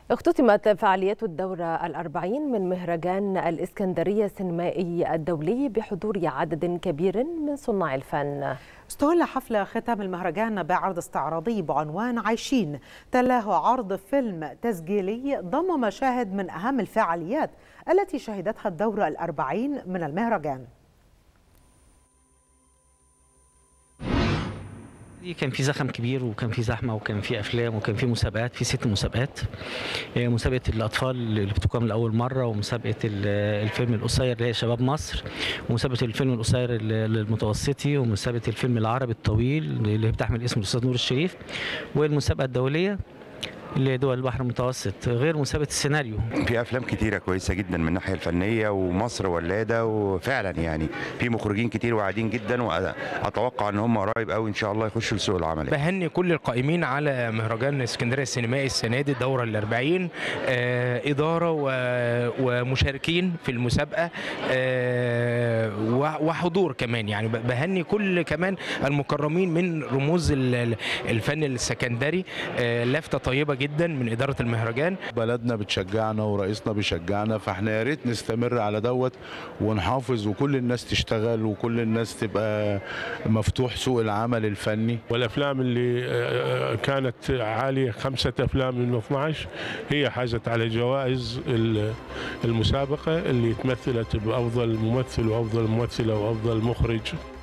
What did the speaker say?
اختتمت فعاليات الدورة الأربعين من مهرجان الإسكندرية السينمائي الدولي بحضور عدد كبير من صناع الفن استهل حفل ختام المهرجان بعرض استعراضي بعنوان عايشين تلاه عرض فيلم تسجيلي ضم مشاهد من أهم الفعاليات التي شهدتها الدورة الأربعين من المهرجان كان في زخم كبير وكان في زحمه وكان في افلام وكان في مسابقات في ست مسابقات مسابقه الاطفال اللي بتقام لاول مره ومسابقه الفيلم القصير اللي هي شباب مصر ومسابقه الفيلم القصير المتوسطي ومسابقه الفيلم العربي الطويل اللي بتحمل اسم الاستاذ نور الشريف والمسابقه الدوليه لدول البحر المتوسط غير مسابقه السيناريو في افلام كتيره كويسه جدا من الناحيه الفنيه ومصر ولاده وفعلا يعني في مخرجين كتير واعدين جدا واتوقع ان هم قريب قوي ان شاء الله يخشوا لسوق العمل بهني كل القائمين على مهرجان اسكندريه السينمائي السنه دي الدوره ال 40 آه اداره ومشاركين في المسابقه آه وحضور كمان يعني بهني كل كمان المكرمين من رموز الفن السكندري آه لفته طيبه جدا من اداره المهرجان بلدنا بتشجعنا ورئيسنا بيشجعنا فاحنا يا ريت نستمر على دوت ونحافظ وكل الناس تشتغل وكل الناس تبقى مفتوح سوق العمل الفني والافلام اللي كانت عاليه خمسه افلام من 12 هي حازت على جوائز المسابقه اللي تمثلت بافضل ممثل وافضل ممثله وافضل مخرج